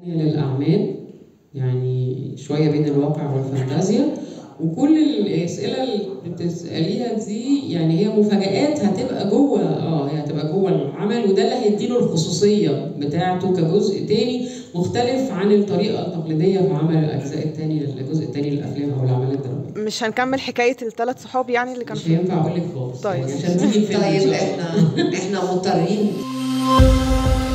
للأعمال يعني شوية بين الواقع والفانتازيا وكل الأسئلة اللي بتسأليها دي يعني هي مفاجآت هتبقى جوه اه هي هتبقى جوه العمل وده اللي هيديله الخصوصية بتاعته كجزء تاني مختلف عن الطريقة التقليدية في عمل الأجزاء التاني الجزء التاني للأفلام أو الأعمال الدرامية مش هنكمل حكايه الثلاث صحاب يعني اللي كانوا مش هينفع أقول لك خالص طيب. يعني عشان تيجي الفيلم إن طيب شاء الله. احنا احنا مضطرين